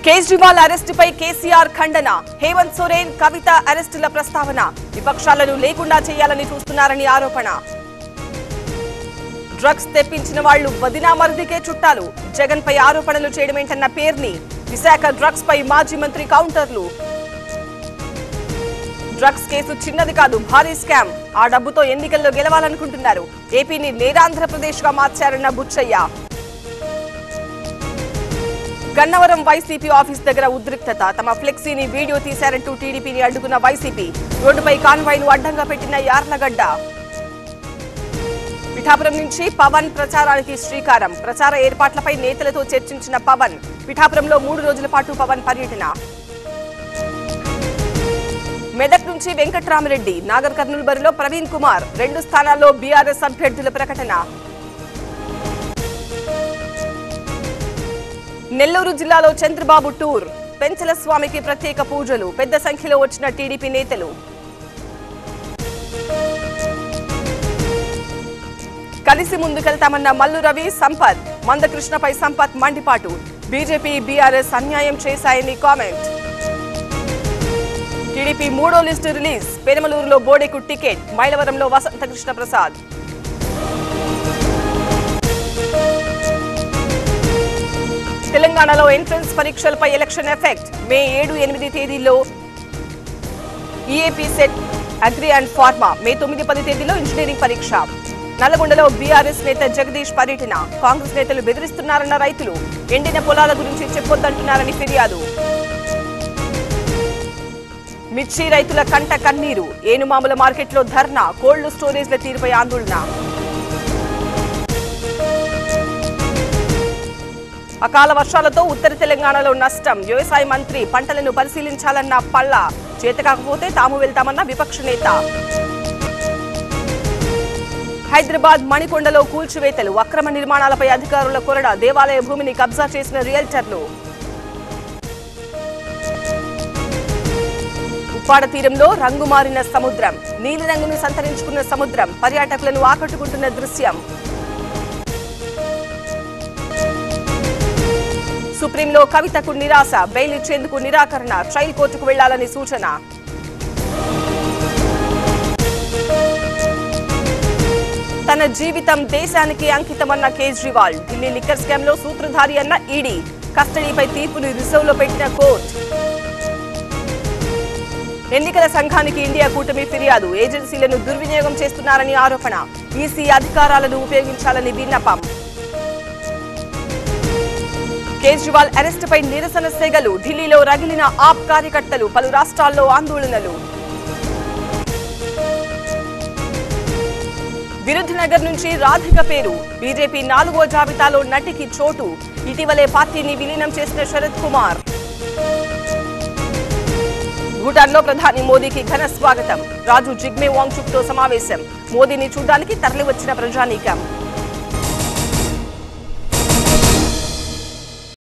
కేజ్రీవాల్ అరెస్టుపై కేసీఆర్ ఖండన హేమంత్ సోరెన్ కవిత అరెస్టుల ప్రస్తావన విపక్షాలను లేకుండా చేయాలని చూస్తున్నారని ఆరోపణ డ్రగ్స్ తెప్పించిన వాళ్లు వదినా మరిదికే చుట్టాలు జగన్ పై ఆరోపణలు చేయడమేంటన్న పేర్ని విశాఖ డ్రగ్స్ పై మాజీ మంత్రి కౌంటర్లు డ్రగ్స్ కేసు చిన్నది కాదు భారీ స్కామ్ ఆ డబ్బుతో ఎన్నికల్లో గెలవాలనుకుంటున్నారు ఏపీని నేరాంధ్రప్రదేశ్ గా మార్చారన్న బుచ్చయ్య గన్నవరం వైసీపీ ఆఫీస్ దగ్గర ఉద్రిక్తత తమ ఫ్లెక్సీని వీడియో తీశారంటూ టీడీపీని అడ్డుకున్న వైసీపీ రోడ్డుపై కాన్వాయ్ను అడ్డంగా పెట్టిన యార్లగడ్డ పిఠాపురం నుంచి పవన్ ప్రచారానికి శ్రీకారం ప్రచార ఏర్పాట్లపై నేతలతో చర్చించిన పవన్ పిఠాపురంలో మూడు రోజుల పాటు పవన్ పర్యటన మెదక్ నుంచి వెంకట్రామరెడ్డి నాగర్ కర్నూలు బరిలో ప్రవీణ్ కుమార్ రెండు స్థానాల్లో బీఆర్ఎస్ అభ్యర్థుల ప్రకటన నెల్లూరు జిల్లాలో చంద్రబాబు టూర్ పెంచల స్వామికి ప్రత్యేక పూజలు పెద్ద సంఖ్యలో వచ్చిన టీడీపీ నేతలు కలిసి ముందుకెళ్తామన్న మల్లు రవి సంపత్ మందకృష్ణపై సంపత్ మండిపాటు బీజేపీ బీఆర్ఎస్ అన్యాయం చేశాయని కామెంట్ టీడీపీ మూడో లిస్టు రిలీజ్ పెనమలూరులో బోడెకు టికెట్ మైలవరంలో వసంతకృష్ణ ప్రసాద్ తెలంగాణలో ఎంట్రన్స్ పరీక్షలపై ఎలక్షన్ ఎఫెక్ట్ మే ఏడు ఎనిమిది తేదీల్లో EAPCET agri and pharma May తొమ్మిది పది తేదీలో ఇంజనీరింగ్ పరీక్ష నల్గొండలో బీఆర్ఎస్ నేత జగదీష్ పర్యటన కాంగ్రెస్ నేతలు బెదిరిస్తున్నారన్న రైతులు ఎండిన పొలాల గురించి చెప్పొద్దంటున్నారని ఫిర్యాదు మిర్చి రైతుల కంట కన్నీరు ఏనుమాముల మార్కెట్లో ధర్నా కోల్డ్ స్టోరేజ్ల తీరుపై ఆందోళన అకాల వర్షాలతో ఉత్తర తెలంగాణలో నష్టం వ్యవసాయ మంత్రి పంటలను పరిశీలించాలన్న పళ్ళ చేతకాకపోతే తాము వెళ్తామన్న విపక్ష నేత హైదరాబాద్ మణికొండలో కూల్చివేతలు అక్రమ నిర్మాణాలపై అధికారుల కొరడ దేవాలయ భూమిని కబ్జా చేసిన రియల్టర్లు ఉప్పాడ తీరంలో రంగు మారిన సముద్రం నీలిరంగును సంతరించుకున్న సముద్రం పర్యాటకులను ఆకట్టుకుంటున్న దృశ్యం సుప్రీంలో కవితకు నిరాశ బెయిల్ ఇచ్చేందుకు నిరాకరణ ట్రయల్ కోర్టుకు వెళ్లాలని సూచన తన జీవితం దేశానికి అంకితమన్న కేజ్రీవాల్ ఢిల్లీ లిక్కర్ స్కామ్ లో సూత్రధారి అన్న ఈడీ కస్టడీపై తీర్పును రిజర్వ్ లో పెట్టిన కోర్టు ఎన్నికల సంఘానికి ఇండియా కూటమి ఫిర్యాదు ఏజెన్సీలను దుర్వినియోగం చేస్తున్నారని ఆరోపణ ఈసీ అధికారాలను ఉపయోగించాలని విన్నపం కేజ్రీవాల్ అరెస్టుపై నిరసన సెగలు ఢిల్లీలో రగిలిన ఆప్ కార్యకర్తలు పలు రాష్ట్రాల్లో ఆందోళనలు విరుద్ధనగర్ నుంచి రాధిక పేరు బీజేపీ నాలుగో జాబితాలో నటికి చోటు ఇటీవలే పార్టీని విలీనం చేసిన శరత్ కుమార్ భూటాన్లో ప్రధాని మోదీకి ఘన స్వాగతం రాజు జిగ్మే వాంగ్చుక్ తో సమావేశం మోదీని చూడ్డానికి తరలివచ్చిన ప్రజానీకం